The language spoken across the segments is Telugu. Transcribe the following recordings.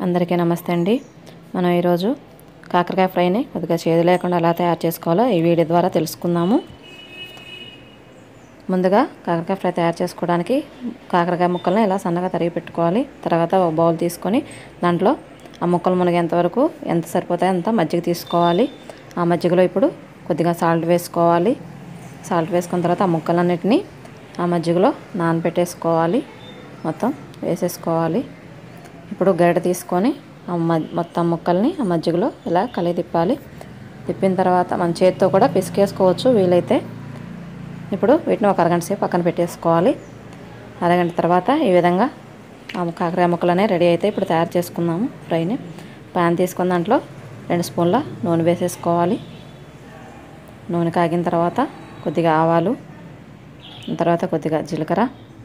అందరికీ నమస్తే అండి మనం ఈరోజు కాకరకాయ ఫ్రైని కొద్దిగా చేదు లేకుండా ఎలా తయారు చేసుకోవాలో ఈ వీడియో ద్వారా తెలుసుకుందాము ముందుగా కాకరకాయ ఫ్రై తయారు చేసుకోవడానికి కాకరకాయ ముక్కల్ని ఇలా సన్నగా తరిగి పెట్టుకోవాలి తర్వాత ఒక బౌల్ తీసుకొని దాంట్లో ఆ ముక్కలు మునిగేంత వరకు ఎంత సరిపోతాయో అంత మజ్జిగ తీసుకోవాలి ఆ మజ్జిగలో ఇప్పుడు కొద్దిగా సాల్ట్ వేసుకోవాలి సాల్ట్ వేసుకున్న తర్వాత ఆ ముక్కలన్నిటిని ఆ మజ్జిగలో నానబెట్టేసుకోవాలి మొత్తం వేసేసుకోవాలి ఇప్పుడు గరిటె తీసుకొని ఆ మ- మొత్తం ముక్కల్ని ఆ మజ్జిగలో ఇలా కలిగి తిప్పాలి తిప్పిన తర్వాత మన చేతితో కూడా పిసికేసుకోవచ్చు వీలైతే ఇప్పుడు వీటిని ఒక అరగంట సేపు పక్కన పెట్టేసుకోవాలి అరగంట తర్వాత ఈ విధంగా ఆ కాకరకాయ ముక్కలు అనేవి రెడీ అయితే ఇప్పుడు తయారు చేసుకుందాము ఫ్రైని ప్యాన్ తీసుకున్న దాంట్లో రెండు స్పూన్ల నూనె వేసేసుకోవాలి నూనె కాగిన తర్వాత కొద్దిగా ఆవాలు తర్వాత కొద్దిగా జీలకర్ర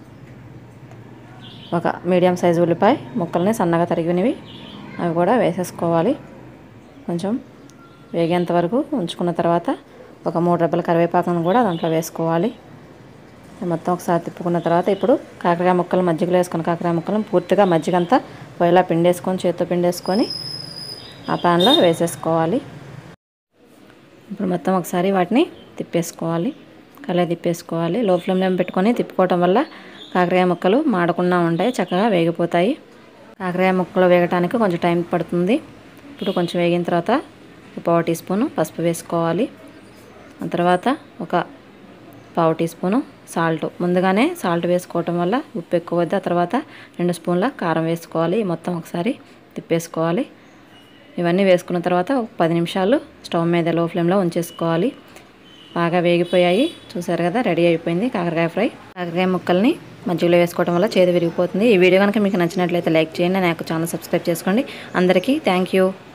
ఒక మీడియం సైజు ఉల్లిపాయ ముక్కల్ని సన్నగా తరిగినవి అవి కూడా వేసేసుకోవాలి కొంచెం వేగేంత వరకు ఉంచుకున్న తర్వాత ఒక మూడు రెబ్బల కరివేపాకును కూడా దాంట్లో వేసుకోవాలి మొత్తం ఒకసారి తిప్పుకున్న తర్వాత ఇప్పుడు కాకరకాయ ముక్కలు మజ్జిగలో వేసుకున్న కాకరకాయ ముక్కలను పూర్తిగా మజ్జిగంతా పొయ్యిలా పిండేసుకొని చేత్తో పిండేసుకొని ఆ ప్యాన్లో వేసేసుకోవాలి ఇప్పుడు మొత్తం ఒకసారి వాటిని తిప్పేసుకోవాలి కలే తిప్పేసుకోవాలి లో ఫ్లేమ్లో పెట్టుకొని తిప్పుకోవటం వల్ల కాకరకాయ ముక్కలు మాడకుండా ఉంటాయి చక్కగా వేగిపోతాయి కాకరకాయ ముక్కలు వేగటానికి కొంచెం టైం పడుతుంది ఇప్పుడు కొంచెం వేగిన తర్వాత ఒక పావు టీ స్పూను పసుపు వేసుకోవాలి ఆ తర్వాత ఒక పావు టీ స్పూను సాల్ట్ ముందుగానే సాల్ట్ వేసుకోవటం వల్ల ఉప్పు ఎక్కువ వద్దు ఆ తర్వాత రెండు స్పూన్ల కారం వేసుకోవాలి మొత్తం ఒకసారి తిప్పేసుకోవాలి ఇవన్నీ వేసుకున్న తర్వాత ఒక పది నిమిషాలు స్టవ్ మీద లో ఫ్లేమ్లో ఉంచేసుకోవాలి బాగా వేగిపోయాయి చూసారు కదా రెడీ అయిపోయింది కాకరకాయ ఫ్రై కాకరకాయ ముక్కల్ని మజ్జిగలో వేసుకోవడం వల్ల చేదు విరిగిపోతుంది ఈ వీడియో కనుక మీకు నచ్చినట్లయితే లైక్ చేయండి నాకు ఛానల్ సబ్స్క్రైబ్ చేసుకోండి అందరికీ థ్యాంక్ యూ